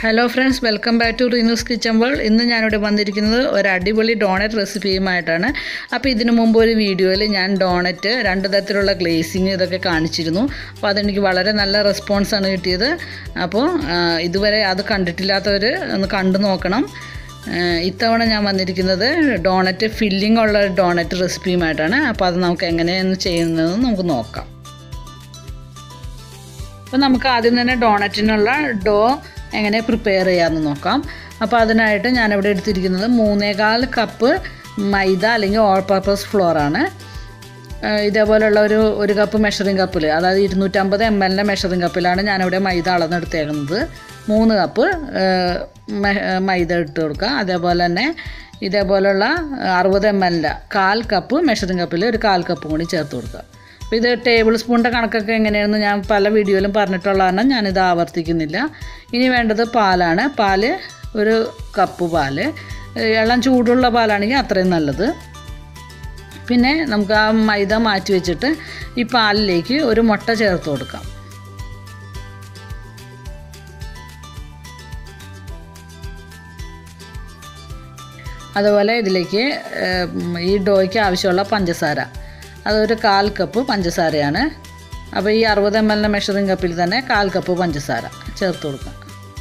hello friends welcome back to Reenu's kitchen world ഇന്ന് ഞാനിവിടെ വന്നിരിക്കുന്നത് ഒരു അടിപൊളി ഡോണറ്റ് റെസിപ്പിയുമായിട്ടാണ് അപ്പോൾ ഇതിനു മുമ്പ് ഒരു വീഡിയോയിൽ ഞാൻ ഡോണറ്റ് രണ്ട് തരത്തിലുള്ള ഗ്ലേസിങ് ഇതൊക്കെ കാണിച്ചിരുന്നു അപ്പോൾ അതെനിക്ക് വളരെ നല്ല റെസ്പോൺസാണ് കിട്ടിയത് അപ്പോൾ ആ, ഇതുവരെ അത് കണ്ടിട്ടില്ലാത്തവർ ഒന്ന് കണ്ടു നോക്കണം ആ, ഇത്തവണ ഞാൻ വന്നിരിക്കുന്നത് ഡോണറ്റ് ഫില്ലിംഗ് ഉള്ള ഒരു ഡോണറ്റ് റെസിപ്പിയുമായിട്ടാണ് അപ്പോൾ അത് നമുക്ക് എങ്ങനെയാണ് ചെയ്യുന്നതെന്ന് നമുക്ക് നോക്കാം അപ്പോൾ നമുക്ക് ആദ്യം തന്നെ ഡോണറ്റിനുള്ള ഡോ എങ്ങനെ പ്രിപ്പയർ ചെയ്യാമെന്ന് നോക്കാം അപ്പോൾ അതിനായിട്ട് ഞാനിവിടെ എടുത്തിരിക്കുന്നത് മൂന്നേകാൽ കപ്പ് മൈദ അല്ലെങ്കിൽ ഓൾ പർപ്പസ് ഫ്ലോറാണ് ഇതേപോലുള്ള ഒരു ഒരു കപ്പ് മെഷറിംഗ് കപ്പിൽ അതായത് ഇരുന്നൂറ്റമ്പത് എം എല്ലിൻ്റെ മെഷറിംഗ് കപ്പിലാണ് ഞാനിവിടെ മൈദ അളന്നെടുത്തേക്കുന്നത് മൂന്ന് കപ്പ് ഏഹ്, മെ- മൈദ ഇട്ട് കൊടുക്കുക അതേപോലെ തന്നെ ഇതേപോലുള്ള അറുപത് എം എല്ലിൻ്റെ കാൽ കപ്പ് മെഷറിംഗ് കപ്പിൽ ഒരു കാൽ കപ്പും കൂടി ചേർത്ത് കൊടുക്കുക അപ്പോൾ ഇത് ടേബിൾ സ്പൂണിൻ്റെ കണക്കൊക്കെ എങ്ങനെയാണെന്ന് ഞാൻ പല വീഡിയോയിലും പറഞ്ഞിട്ടുള്ള കാരണം ഞാനിത് ആവർത്തിക്കുന്നില്ല ഇനി വേണ്ടത് പാലാണ് പാല് ഒരു കപ്പ് പാല് ഇളം ചൂടുള്ള പാലാണെങ്കിൽ അത്രയും നല്ലത് പിന്നെ നമുക്ക് ആ മൈദ മാറ്റി വെച്ചിട്ട് ഈ പാലിലേക്ക് ഒരു മുട്ട ചേർത്ത് കൊടുക്കാം അതുപോലെ ഇതിലേക്ക് ഏം, ഈ ഡോയ്ക്ക് ആവശ്യമുള്ള പഞ്ചസാര അതൊരു കാൽ കപ്പ് പഞ്ചസാരയാണ് അപ്പോൾ ഈ അറുപത് എം എല്ലിൻ്റെ മെഷറിംഗ് കപ്പിൽ തന്നെ കാൽ കപ്പ് പഞ്ചസാര ചേർത്ത് കൊടുക്കാം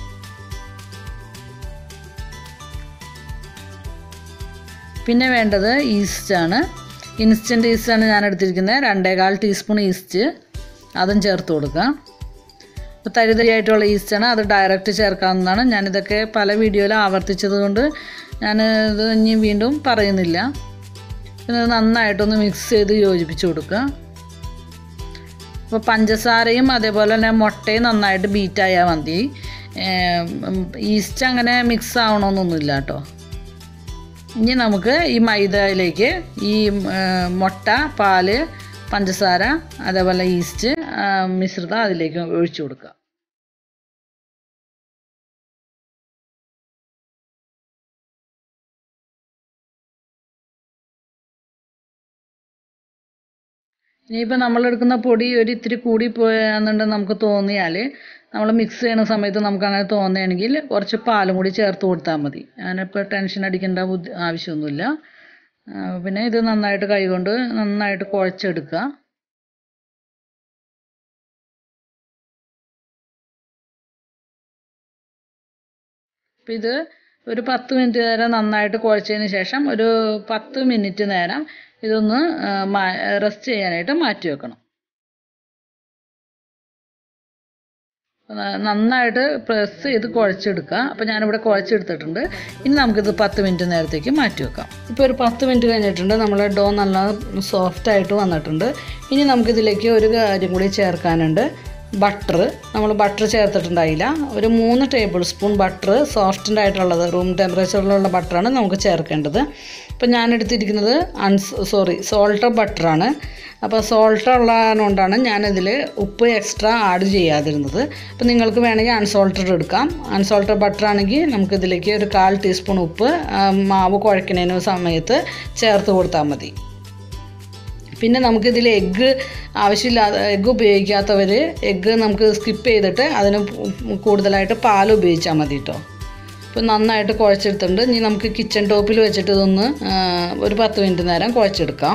പിന്നെ വേണ്ടത് ഈസ്റ്റാണ് ഇൻസ്റ്റൻറ്റ് ഈസ്റ്റാണ് ഞാൻ എടുത്തിരിക്കുന്നത് രണ്ടേകാൽ ടീസ്പൂൺ ഈസ്റ്റ് അതും ചേർത്ത് കൊടുക്കാം ഇപ്പോൾ തരിതരിയായിട്ടുള്ള ഈസ്റ്റാണ് അത് ഡയറക്റ്റ് ചേർക്കാവുന്നതാണ് ഞാനിതൊക്കെ പല വീഡിയോയിലും ആവർത്തിച്ചത് കൊണ്ട് ഞാൻ ഇത് ഇനി വീണ്ടും പറയുന്നില്ല പിന്നെ ഇത് നന്നായിട്ടൊന്ന് മിക്സ് ചെയ്ത് യോജിപ്പിച്ച് കൊടുക്കുക അപ്പോൾ പഞ്ചസാരയും അതേപോലെ തന്നെ മുട്ടയും നന്നായിട്ട് ബീറ്റായാൽ മതി ഈസ്റ്റ് അങ്ങനെ മിക്സ് ആവണമെന്നൊന്നുമില്ല കേട്ടോ ഇനി നമുക്ക് ഈ മൈദയിലേക്ക് ഈ ആ, മുട്ട പാല് പഞ്ചസാര അതേപോലെ ഈസ്റ്റ് ആ, മിശ്രിതം അതിലേക്ക് ഒഴിച്ചു കൊടുക്കുക ഇനിയിപ്പോൾ നമ്മളെടുക്കുന്ന പൊടി ഒരു ഇത്തിരി കൂടി പോയെന്നുണ്ടെങ്കിൽ നമുക്ക് തോന്നിയാൽ നമ്മൾ മിക്സ് ചെയ്യുന്ന സമയത്ത് നമുക്ക് അങ്ങനെ തോന്നുകയാണെങ്കിൽ കുറച്ച് പാലും കൂടി ചേർത്ത് കൊടുത്താൽ മതി ഞാനിപ്പോൾ ടെൻഷൻ അടിക്കേണ്ട ബുദ്ധി ആവശ്യമൊന്നുമില്ല ആ, പിന്നെ ഇത് നന്നായിട്ട് കൈകൊണ്ട് നന്നായിട്ട് കുഴച്ചെടുക്കുക അപ്പം ഇത് ഒരു പത്ത് മിനിറ്റ് നേരം നന്നായിട്ട് കുഴച്ചതിന് ശേഷം ഒരു പത്ത് മിനിറ്റ് നേരം ഇതൊന്ന് റെസ്റ്റ് ചെയ്യാനായിട്ട് മാറ്റി വെക്കണം ന- നന്നായിട്ട് പ്രസ് ചെയ്ത് കുഴച്ചെടുക്കുക അപ്പോൾ ഞാനിവിടെ കുഴച്ചെടുത്തിട്ടുണ്ട് ഇനി നമുക്കിത് പത്ത് മിനിറ്റ് നേരത്തേക്ക് മാറ്റി വെക്കാം ഇപ്പോൾ ഒരു പത്ത് മിനിറ്റ് കഴിഞ്ഞിട്ടുണ്ട് നമ്മളെ ഡോ നല്ല സോഫ്റ്റ് ആയിട്ട് വന്നിട്ടുണ്ട് ഇനി നമുക്കിതിലേക്ക് ഒരു കാര്യം കൂടി ചേർക്കാനുണ്ട് ബട്ടർ നമ്മൾ ബട്ടർ ചേർത്തിട്ടുണ്ടായില്ല ഒരു മൂന്ന് ടേബിൾ സ്പൂൺ ബട്ടർ സോഫ്റ്റഡ് ആയിട്ടുള്ളത് റൂം ടെമ്പറേച്ചറിലുള്ള ബട്ടറാണ് നമുക്ക് ചേർക്കേണ്ടത് ഇപ്പം ഞാൻ എടുത്തിരിക്കുന്നത് അൺസ് സോറി സോൾട്ട് ബട്ടറാണ് അപ്പോൾ സോൾട്ട് ഉള്ളതുകൊണ്ടാണ് ഞാനിതിൽ ഉപ്പ് എക്സ്ട്രാ ആഡ് ചെയ്യാതിരുന്നത് അപ്പോൾ നിങ്ങൾക്ക് വേണമെങ്കിൽ അൺസോൾട്ടഡ് എടുക്കാം അൺസോൾട്ടഡ് ബട്ടർ ആണെങ്കിൽ നമുക്കിതിലേക്ക് ഒരു കാൽ ടീസ്പൂൺ ഉപ്പ് ആ, മാവ് കുഴക്കുന്നതിന് സമയത്ത് ചേർത്ത് കൊടുത്താൽ മതി പിന്നെ നമുക്കിതിൽ എഗ്ഗ് ആവശ്യമില്ലാതെ എഗ്ഗ് ഉപയോഗിക്കാത്തവർ എഗ്ഗ് നമുക്ക് സ്കിപ്പ് ചെയ്തിട്ട് അതിന് കൂടുതലായിട്ട് പാൽ ഉപയോഗിച്ചാൽ മതി കേട്ടോ ഇപ്പോൾ നന്നായിട്ട് കുഴച്ചെടുത്തിട്ടുണ്ട് ഇനി നമുക്ക് കിച്ചൺ ടോപ്പിൽ വെച്ചിട്ട് ഇതൊന്ന് ആ, ഒരു പത്ത് മിനിറ്റ് നേരം കുഴച്ചെടുക്കാം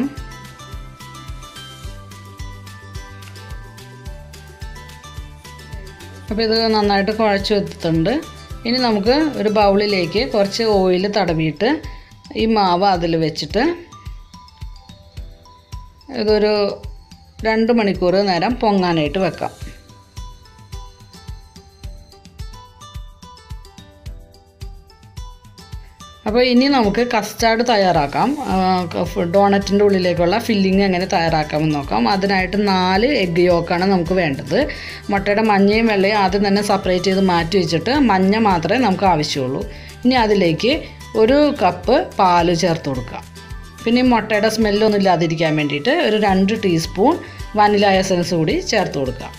അപ്പോൾ ഇത് നന്നായിട്ട് കുഴച്ച് വെച്ചിട്ടുണ്ട് ഇനി നമുക്ക് ഒരു ബൗളിലേക്ക് കുറച്ച് ഓയിൽ തടവിയിട്ട് ഈ മാവ് അതിൽ വെച്ചിട്ട് ഇതൊരു രണ്ട് മണിക്കൂർ നേരം പൊങ്ങാനായിട്ട് വെക്കാം അപ്പോൾ ഇനി നമുക്ക് കസ്റ്റാർഡ് തയ്യാറാക്കാം ഡോണറ്റിൻ്റെ ഉള്ളിലേക്കുള്ള ഫില്ലിങ് എങ്ങനെ തയ്യാറാക്കാമെന്ന് നോക്കാം അതിനായിട്ട് നാല് എഗ്ഗ് യോക്കാണ് നമുക്ക് വേണ്ടത് മുട്ടയുടെ മഞ്ഞയും വെള്ളയും ആദ്യം തന്നെ സെപ്പറേറ്റ് ചെയ്ത് മാറ്റി വെച്ചിട്ട് മഞ്ഞ മാത്രമേ നമുക്ക് ആവശ്യമുള്ളൂ ഇനി അതിലേക്ക് ഒരു കപ്പ് പാല് ചേർത്ത് കൊടുക്കുക പിന്നെ ഈ മുട്ടയുടെ സ്മെല്ലൊന്നും ഇല്ലാതിരിക്കാൻ വേണ്ടിയിട്ട് ഒരു രണ്ട് ടീസ്പൂൺ വനില എസൻസ് കൂടി ചേർത്ത് കൊടുക്കുക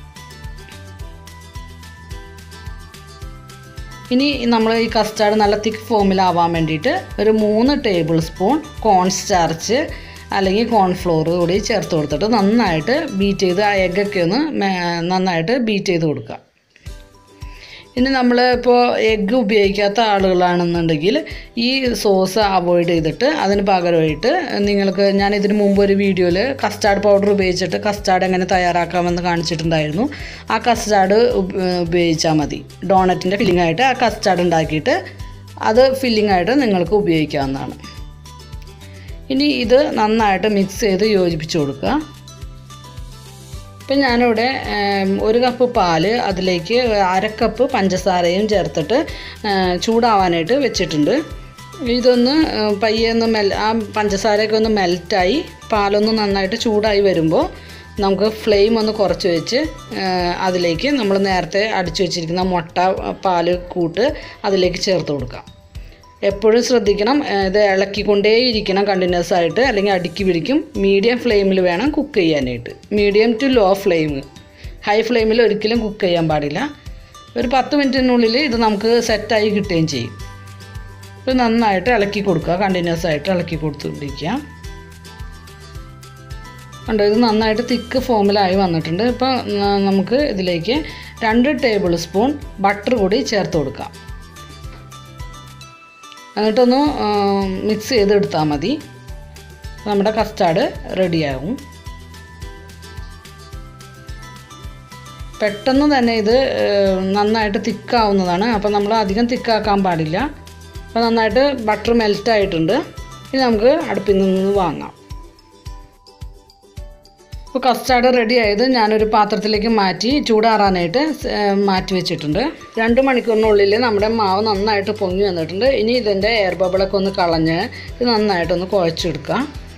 ഇനി നമ്മൾ ഈ കസ്റ്റാർഡ് നല്ല തിക്ക് ഫോമിലാവാൻ വേണ്ടിയിട്ട് ഒരു മൂന്ന് ടേബിൾ സ്പൂൺ കോൺ സ്റ്റാർച്ച് അല്ലെങ്കിൽ കോൺഫ്ലോർ കൂടി ചേർത്ത് കൊടുത്തിട്ട് നന്നായിട്ട് ബീറ്റ് ചെയ്ത് ആ എഗ്ഗൊക്കെ ഒന്ന് മേ- നന്നായിട്ട് ബീറ്റ് ചെയ്ത് കൊടുക്കുക ഇനി നമ്മൾ ഇപ്പോൾ എഗ്ഗ് ഉപയോഗിക്കാത്ത ആളുകളാണെന്നുണ്ടെങ്കിൽ ഈ സോസ് അവോയ്ഡ് ചെയ്തിട്ട് അതിന് പകരമായിട്ട് നിങ്ങൾക്ക് ഞാൻ ഇതിന് മുമ്പ് ഒരു വീഡിയോയിൽ കസ്റ്റാർഡ് പൗഡർ ഉപയോഗിച്ചിട്ട് കസ്റ്റാർഡ് എങ്ങനെ തയ്യാറാക്കാമെന്ന് കാണിച്ചിട്ടുണ്ടായിരുന്നു ആ കസ്റ്റാർഡ് ഉപയോഗിച്ചാൽ മതി ഡോണറ്റിൻ്റെ ഫില്ലിംഗ് ആയിട്ട് ആ കസ്റ്റാർഡ് ഉണ്ടാക്കിയിട്ട് അത് ഫില്ലിംഗ് ആയിട്ട് നിങ്ങൾക്ക് ഉപയോഗിക്കാവുന്നതാണ് ഇനി ഇത് നന്നായിട്ട് മിക്സ് ചെയ്ത് യോജിപ്പിച്ച് കൊടുക്കുക ഇപ്പം ഞാനിവിടെ ഏം, ഒരു കപ്പ് പാല് അതിലേക്ക് അര കപ്പ് പഞ്ചസാരയും ചേർത്തിട്ട് ഏ, ചൂടാവാനായിട്ട് വെച്ചിട്ടുണ്ട് ഇതൊന്ന് ഏ, പയ്യെ ഒന്ന് മെൽ ആ പഞ്ചസാരയൊക്കെ ഒന്ന് മെൽറ്റായി പാലൊന്ന് നന്നായിട്ട് ചൂടായി വരുമ്പോൾ നമുക്ക് ഫ്ലെയിം ഒന്ന് കുറച്ച് വെച്ച് ഏ, അതിലേക്ക് നമ്മൾ നേരത്തെ അടിച്ചു വെച്ചിരിക്കുന്ന മുട്ട പാല് കൂട്ട് അതിലേക്ക് ചേർത്ത് കൊടുക്കാം എപ്പോഴും ശ്രദ്ധിക്കണം ഏ, ഇത് ഇളക്കിക്കൊണ്ടേയിരിക്കണം കണ്ടിന്യൂസ് ആയിട്ട് അല്ലെങ്കിൽ അടുക്കി പിടിക്കും മീഡിയം ഫ്ലെയിമിൽ വേണം കുക്ക് ചെയ്യാനായിട്ട് medium to low flame high ഫ്ലെയിമിൽ ഒരിക്കലും കുക്ക് ചെയ്യാൻ പാടില്ല ഒരു പത്ത് മിനിറ്റിനുള്ളിൽ ഇത് നമുക്ക് സെറ്റായി കിട്ടുകയും ചെയ്യും ഇത് നന്നായിട്ട് ഇളക്കി കൊടുക്കുക കണ്ടിന്യൂസ് ആയിട്ട് ഇളക്കി കൊടുത്തുകൊണ്ടിരിക്കുക കണ്ടോ ഇത് നന്നായിട്ട് തിക്ക് ഫോമിലായി വന്നിട്ടുണ്ട് ഇപ്പോൾ നമുക്ക് ഇതിലേക്ക് രണ്ട് ടേബിൾ സ്പൂൺ ബട്ടർ കൂടി ചേർത്ത് കൊടുക്കാം എന്നിട്ടൊന്ന് മിക്സ് ചെയ്തെടുത്താൽ മതി നമ്മുടെ കസ്റ്റാർഡ് റെഡിയാകും പെട്ടെന്ന് തന്നെ ഇത് ഏഹ്, നന്നായിട്ട് തിക്കാവുന്നതാണ് അപ്പോൾ നമ്മൾ അധികം തിക്കാക്കാൻ പാടില്ല അപ്പോൾ നന്നായിട്ട് ബട്ടർ മെൽറ്റ് ആയിട്ടുണ്ട് ഇനി നമുക്ക് അടുപ്പിൽ നിന്ന് വാങ്ങാം ഇപ്പോൾ കസ്റ്റാർഡ് റെഡി ആയത് ഞാനൊരു പാത്രത്തിലേക്ക് മാറ്റി ചൂടാറാനായിട്ട് സ്- ഏഹ് മാറ്റി വെച്ചിട്ടുണ്ട് രണ്ട് മണിക്കൂറിനുള്ളിൽ നമ്മുടെ മാവ് നന്നായിട്ട് പൊങ്ങി വന്നിട്ടുണ്ട് ഇനി ഇതിൻ്റെ എയർ ബബിളൊക്കെ ഒന്ന് കളഞ്ഞ് ഇത് നന്നായിട്ടൊന്ന് കുഴച്ചെടുക്കാം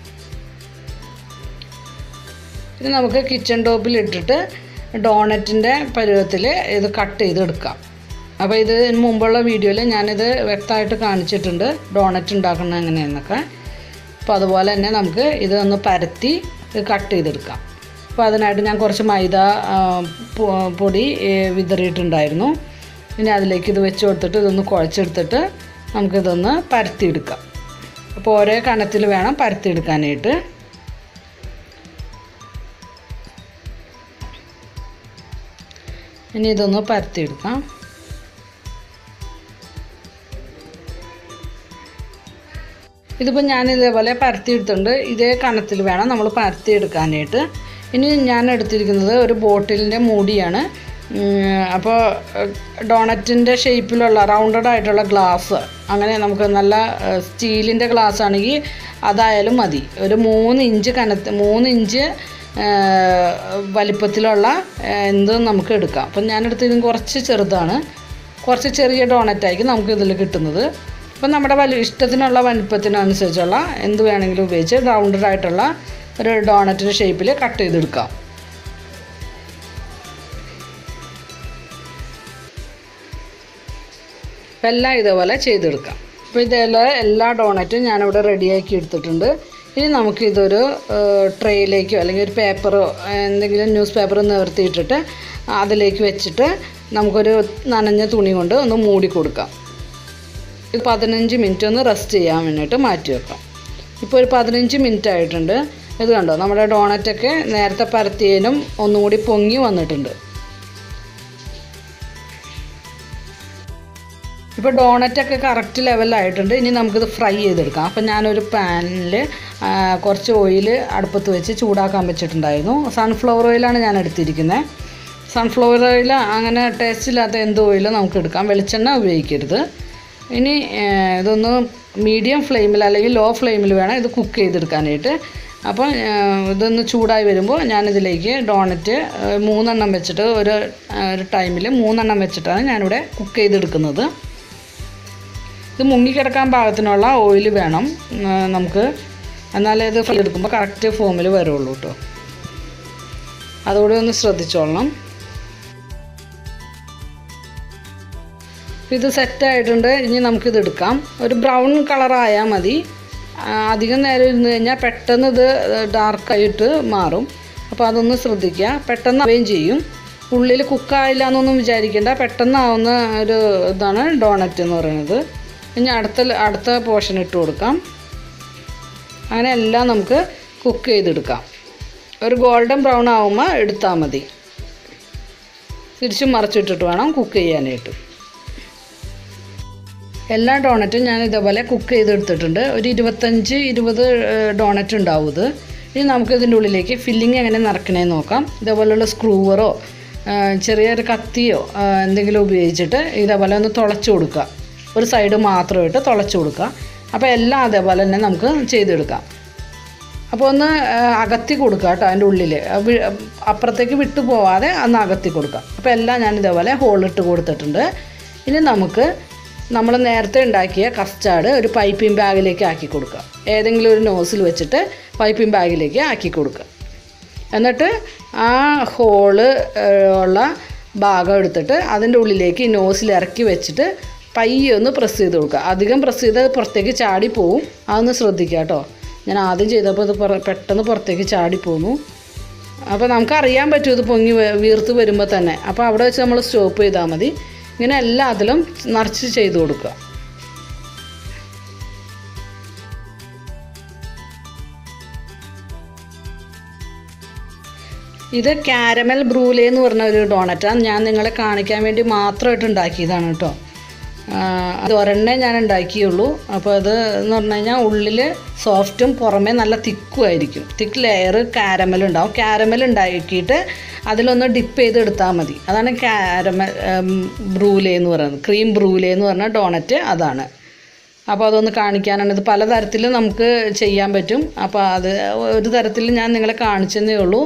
ഇത് നമുക്ക് കിച്ചൺ ടോപ്പിൽ ഇട്ടിട്ട് ഡോണറ്റിൻ്റെ പരുവത്തിൽ ഇത് കട്ട് ചെയ്തെടുക്കാം അപ്പോൾ ഇത് ഇതിന് മുമ്പുള്ള വീഡിയോയിൽ ഞാനിത് വ്യക്തമായിട്ട് കാണിച്ചിട്ടുണ്ട് ഡോണറ്റ് ഉണ്ടാക്കുന്നത് എങ്ങനെയെന്നൊക്കെ അപ്പോൾ അതുപോലെ തന്നെ നമുക്ക് ഇത് ഒന്ന് പരത്തി ഇത് കട്ട് ചെയ്തെടുക്കാം അപ്പോൾ അതിനായിട്ട് ഞാൻ കുറച്ച് മൈദ ആ, പൊ- പൊടി ഏ, വിതറിയിട്ടുണ്ടായിരുന്നു ഇനി അതിലേക്ക് ഇത് വെച്ച് കൊടുത്തിട്ട് ഇതൊന്ന് കുഴച്ചെടുത്തിട്ട് നമുക്കിതൊന്ന് പരത്തിയെടുക്കാം അപ്പോൾ ഓരോ കനത്തിൽ വേണം പരത്തിയെടുക്കാനായിട്ട് ഇനി ഇതൊന്ന് പരത്തിയെടുക്കാം ഇതിപ്പോൾ ഞാൻ ഇതേപോലെ പരത്തിയെടുത്തിട്ടുണ്ട് ഇതേ കനത്തിൽ വേണം നമ്മൾ പരത്തിയെടുക്കാനായിട്ട് ഇനി ഞാൻ എടുത്തിരിക്കുന്നത് ഒരു ബോട്ടിലിൻ്റെ മൂടിയാണ് അപ്പോൾ ഡോണറ്റിൻ്റെ ഷേപ്പിലുള്ള റൗണ്ടഡ് ആയിട്ടുള്ള ഗ്ലാസ് അങ്ങനെ നമുക്ക് നല്ല സ്റ്റീലിൻ്റെ ഗ്ലാസ് ആണെങ്കിൽ അതായാലും മതി ഒരു മൂന്ന് ഇഞ്ച് കനത്ത് മൂന്ന് ഇഞ്ച് ആ, വലിപ്പത്തിലുള്ള ആ, എന്തും നമുക്ക് എടുക്കാം അപ്പം ഞാൻ എടുത്തത് കുറച്ച് ചെറുതാണ് കുറച്ച് ചെറിയ ഡോണറ്റായിരിക്കും നമുക്ക് ഇതിൽ കിട്ടുന്നത് അപ്പം നമ്മുടെ വലിയ ഇഷ്ടത്തിനുള്ള വലിപ്പത്തിനനുസരിച്ചുള്ള എന്ത് വേണമെങ്കിലും ഉപയോഗിച്ച് റൗണ്ടഡ് ആയിട്ടുള്ള ഒരു ഡോണറ്റിൻ്റെ ഷേപ്പിൽ കട്ട് ചെയ്തെടുക്കാം അപ്പം എല്ലാം ഇതേപോലെ ചെയ്തെടുക്കാം അപ്പോൾ ഇതേപോലെ എല്ലാ ഡോണറ്റും ഞാനിവിടെ റെഡിയാക്കി എടുത്തിട്ടുണ്ട് ഇനി നമുക്കിതൊരു ട്രേയിലേക്കോ അല്ലെങ്കിൽ ഒരു പേപ്പറോ എന്തെങ്കിലും ന്യൂസ് പേപ്പർ നിവർത്തിയിട്ടിട്ട് അതിലേക്ക് വെച്ചിട്ട് നമുക്കൊരു നനഞ്ഞ തുണി കൊണ്ട് ഒന്ന് മൂടി കൊടുക്കാം ഇത് പതിനഞ്ച് മിനിറ്റ് ഒന്ന് റെസ്റ്റ് ചെയ്യാൻ വേണ്ടിയിട്ട് മാറ്റി വെക്കാം ഇപ്പോൾ ഒരു പതിനഞ്ച് മിനിറ്റ് ആയിട്ടുണ്ട് ഇത് കണ്ടോ നമ്മുടെ ഡോണറ്റൊക്കെ നേരത്തെ പരത്തിയതിനും ഒന്നും കൂടി പൊങ്ങി വന്നിട്ടുണ്ട് ഇപ്പോൾ ഡോണറ്റൊക്കെ കറക്റ്റ് ലെവലായിട്ടുണ്ട് ഇനി നമുക്കിത് ഫ്രൈ ചെയ്തെടുക്കാം അപ്പം ഞാനൊരു പാനിൽ കുറച്ച് ഓയിൽ അടുപ്പത്ത് വെച്ച് ചൂടാക്കാൻ വെച്ചിട്ടുണ്ടായിരുന്നു സൺഫ്ലവർ ഓയിലാണ് ഞാൻ എടുത്തിരിക്കുന്നത് സൺഫ്ലവർ ഓയിൽ അങ്ങനെ ടേസ്റ്റ് ഇല്ലാത്ത എന്ത് ഓയിൽ നമുക്ക് എടുക്കാം വെളിച്ചെണ്ണ ഉപയോഗിക്കരുത് ഇനി ഏഹ്, ഇതൊന്ന് മീഡിയം ഫ്ലെയിമിൽ അല്ലെങ്കിൽ ലോ ഫ്ലെയിമിൽ വേണം ഇത് കുക്ക് ചെയ്തെടുക്കാനായിട്ട് അപ്പോൾ ഏഹ്, ഇതൊന്ന് ചൂടായി വരുമ്പോൾ ഞാനിതിലേക്ക് ഡോണറ്റ് ഏഹ്, മൂന്നെണ്ണം വെച്ചിട്ട് ഒരു ഏഹ്, ഒരു ടൈമിൽ മൂന്നെണ്ണം വെച്ചിട്ടാണ് ഞാനിവിടെ കുക്ക് ചെയ്തെടുക്കുന്നത് ഇത് മുങ്ങിക്കിടക്കാൻ പാകത്തിനുള്ള ഓയിൽ വേണം ആ, നമുക്ക് എന്നാലേ ഇത് ഫ്രൈ എടുക്കുമ്പോൾ കറക്റ്റ് ഫോമിൽ വരുള്ളൂ കേട്ടോ അതുകൂടി ഒന്ന് ശ്രദ്ധിച്ചോളണം ഇത് സെറ്റായിട്ടുണ്ട് ഇനി നമുക്കിത് എടുക്കാം ഒരു ബ്രൗൺ കളറായാൽ മതി ആ, അധികം നേരം ഇരുന്ന് കഴിഞ്ഞാൽ പെട്ടെന്ന് ഇത് ഡാർക്കായിട്ട് മാറും അപ്പോൾ അതൊന്ന് ശ്രദ്ധിക്കുക പെട്ടെന്ന് ആവുകയും ചെയ്യും ഉള്ളിൽ കുക്കായില്ല എന്നൊന്നും വിചാരിക്കേണ്ട പെട്ടെന്നാവുന്ന ഒരു ഇതാണ് ഡോണറ്റ് എന്ന് പറയുന്നത് ഇനി അടുത്ത അടുത്ത പോർഷൻ ഇട്ട് കൊടുക്കാം അങ്ങനെ എല്ലാം നമുക്ക് കുക്ക് ചെയ്തെടുക്കാം ഒരു ഗോൾഡൻ ബ്രൗൺ ആവുമ്പോൾ എടുത്താൽ മതി തിരിച്ചും മറിച്ചിട്ടിട്ട് വേണം കുക്ക് ചെയ്യാനായിട്ട് എല്ലാ ഡോണറ്റും ഞാൻ ഇതേപോലെ കുക്ക് ചെയ്തെടുത്തിട്ടുണ്ട് ഒരു ഇരുപത്തഞ്ച് ഇരുപത് ഡോണറ്റ് ഉണ്ടാവും ഇത് ഇനി നമുക്ക് ഇതിൻ്റെ ഉള്ളിലേക്ക് ഫില്ലിങ് എങ്ങനെ നിറക്കണേന്ന് നോക്കാം ഇതേപോലെയുള്ള സ്ക്രൂവറോ ചെറിയൊരു കത്തിയോ ആ, എന്തെങ്കിലും ഉപയോഗിച്ചിട്ട് ഇതേപോലെ ഒന്ന് തുളച്ച് കൊടുക്കുക ഒരു സൈഡ് മാത്രമായിട്ട് തുളച്ച് കൊടുക്കുക അപ്പോൾ എല്ലാം അതേപോലെ തന്നെ നമുക്ക് ചെയ്തെടുക്കാം അപ്പോൾ ഒന്ന് ആ, അകത്തി കൊടുക്കുക കേട്ടോ അതിൻ്റെ ഉള്ളിൽ അപ്പുറത്തേക്ക് വിട്ടു പോവാതെ ഒന്ന് അകത്തി കൊടുക്കുക അപ്പോൾ എല്ലാം ഞാൻ ഇതേപോലെ ഹോളിട്ട് കൊടുത്തിട്ടുണ്ട് ഇനി നമുക്ക് നമ്മൾ നേരത്തെ ഉണ്ടാക്കിയ കസ്റ്റാർഡ് ഒരു പൈപ്പിംഗ് ബാഗിലേക്ക് ആക്കി കൊടുക്കുക ഏതെങ്കിലും ഒരു നോസിൽ വെച്ചിട്ട് പൈപ്പിംഗ് ബാഗിലേക്ക് ആക്കി കൊടുക്കുക എന്നിട്ട് ആ ഹോള് ഉള്ള ഭാഗം എടുത്തിട്ട് അതിൻ്റെ ഉള്ളിലേക്ക് ഈ നോസിൽ ഇറക്കി വെച്ചിട്ട് പയ്യെ ഒന്ന് പ്രസ് ചെയ്ത് കൊടുക്കുക അധികം പ്രസ് ചെയ്ത് പുറത്തേക്ക് ചാടി പോവും അതൊന്ന് ശ്രദ്ധിക്കുക കേട്ടോ ഞാൻ ആദ്യം ചെയ്തപ്പോൾ ഇത് പുറ- പെട്ടെന്ന് പുറത്തേക്ക് ചാടി പോന്നു അപ്പോൾ നമുക്കറിയാൻ പറ്റും ഇത് പൊങ്ങി വ- വീർത്ത് വരുമ്പോൾ തന്നെ അപ്പോൾ അവിടെ വെച്ച് നമ്മൾ സ്റ്റോപ്പ് ചെയ്താൽ മതി ഇങ്ങനെ എല്ലാത്തിലും നിറച്ച് ചെയ്ത് കൊടുക്കുക ഇത് കാരമൽ ബ്രൂലെ എന്ന് പറഞ്ഞ ഒരു ഡോണറ്റാണ് ഞാൻ നിങ്ങളെ കാണിക്കാൻ വേണ്ടി മാത്രമായിട്ട് ഉണ്ടാക്കിയതാണ് കേട്ടോ ആ, അത് ഒരെണ്ണേ ഞാൻ ഉണ്ടാക്കിയുള്ളൂ അപ്പോൾ അത് എന്ന് പറഞ്ഞു കഴിഞ്ഞാൽ ഉള്ളിൽ സോഫ്റ്റും പുറമേ നല്ല തിക്കും ആയിരിക്കും തിക്ക് ലെയർ കാരമൽ ഉണ്ടാവും കാരമൽ ഉണ്ടാക്കിയിട്ട് അതിലൊന്ന് ഡിപ്പ് ചെയ്ത് എടുത്താൽ മതി അതാണ് കാരമൽ ബ്രൂലെ എന്ന് പറയുന്നത് ക്രീം ബ്രൂലെ എന്ന് പറഞ്ഞ ഡോണറ്റ് അതാണ് അപ്പോൾ അതൊന്ന് കാണിക്കാനാണ് ഇത് പലതരത്തിൽ നമുക്ക് ചെയ്യാൻ പറ്റും അപ്പോൾ അത് ഒരു തരത്തിൽ ഞാൻ നിങ്ങളെ കാണിച്ചതേ ഉള്ളൂ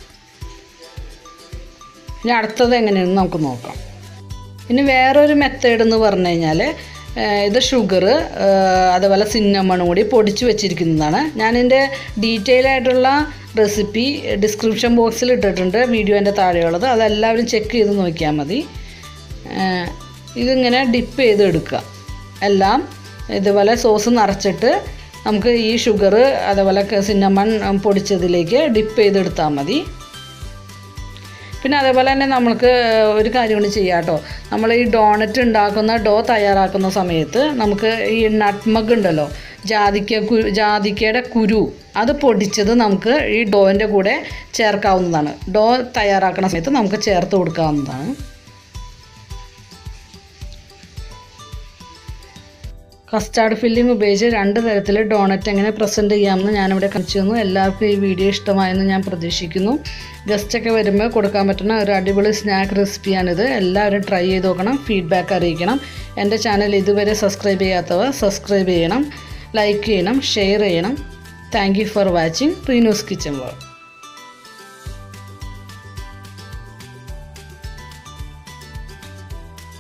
ഇനി അടുത്തത് എങ്ങനെയാണെന്ന് നമുക്ക് നോക്കാം ഇനി വേറൊരു മെത്തേഡ് എന്ന് പറഞ്ഞു കഴിഞ്ഞാൽ ഇത് ഷുഗർ അതുപോലെ സിന്നമണും കൂടി പൊടിച്ച് വെച്ചിരിക്കുന്നതാണ് ഞാനിൻ്റെ ഡീറ്റെയിൽ ആയിട്ടുള്ള റെസിപ്പി ഡിസ്ക്രിപ്ഷൻ ബോക്സിൽ ഇട്ടിട്ടുണ്ട് വീഡിയോൻ്റെ താഴെയുള്ളത് അതെല്ലാവരും ചെക്ക് ചെയ്ത് നോക്കിയാൽ മതി ഏഹ് ഇതിങ്ങനെ ഡിപ്പ് ചെയ്ത് എടുക്കുക എല്ലാം ഇതുപോലെ സോസ് നിറച്ചിട്ട് നമുക്ക് ഈ ഷുഗർ അതുപോലെ സിന്നമൺ പൊടിച്ചതിലേക്ക് ഡിപ്പ് ചെയ്തെടുത്താൽ മതി പിന്നെ അതേപോലെ തന്നെ നമുക്ക് ഒരു കാര്യം കൂടി ചെയ്യാം കേട്ടോ നമ്മൾ ഈ ഡോണറ്റ് ഉണ്ടാക്കുന്ന ഡോ തയ്യാറാക്കുന്ന സമയത്ത് നമുക്ക് ഈ നട്ട്മഗ് ഉണ്ടല്ലോ ജാതിക്ക കു ജാതിക്കയുടെ കുരു അത് പൊടിച്ചത് നമുക്ക് ഈ ഡോൻ്റെ കൂടെ ചേർക്കാവുന്നതാണ് ഡോ തയ്യാറാക്കുന്ന സമയത്ത് നമുക്ക് ചേർത്ത് കൊടുക്കാവുന്നതാണ് കസ്റ്റാർഡ് ഫില്ലിംഗ് ഉപയോഗിച്ച് രണ്ട് തരത്തിൽ ഡോണറ്റ് എങ്ങനെ പ്രസൻറ്റ് ചെയ്യാമെന്ന് ഞാനിവിടെ കാണിച്ചു തന്നു എല്ലാവർക്കും ഈ വീഡിയോ ഇഷ്ടമായെന്ന് ഞാൻ പ്രതീക്ഷിക്കുന്നു ഗസ്റ്റൊക്കെ വരുമ്പോൾ കൊടുക്കാൻ പറ്റുന്ന ഒരു അടിപൊളി സ്നാക്ക് റെസിപ്പിയാണിത് എല്ലാവരും ട്രൈ ചെയ്ത് നോക്കണം ഫീഡ്ബാക്ക് അറിയിക്കണം എൻ്റെ ചാനൽ ഇതുവരെ സബ്സ്ക്രൈബ് ചെയ്യാത്തവർ സബ്സ്ക്രൈബ് ചെയ്യണം ലൈക്ക് ചെയ്യണം ഷെയർ ചെയ്യണം thank you for watching Reenu's kitchen world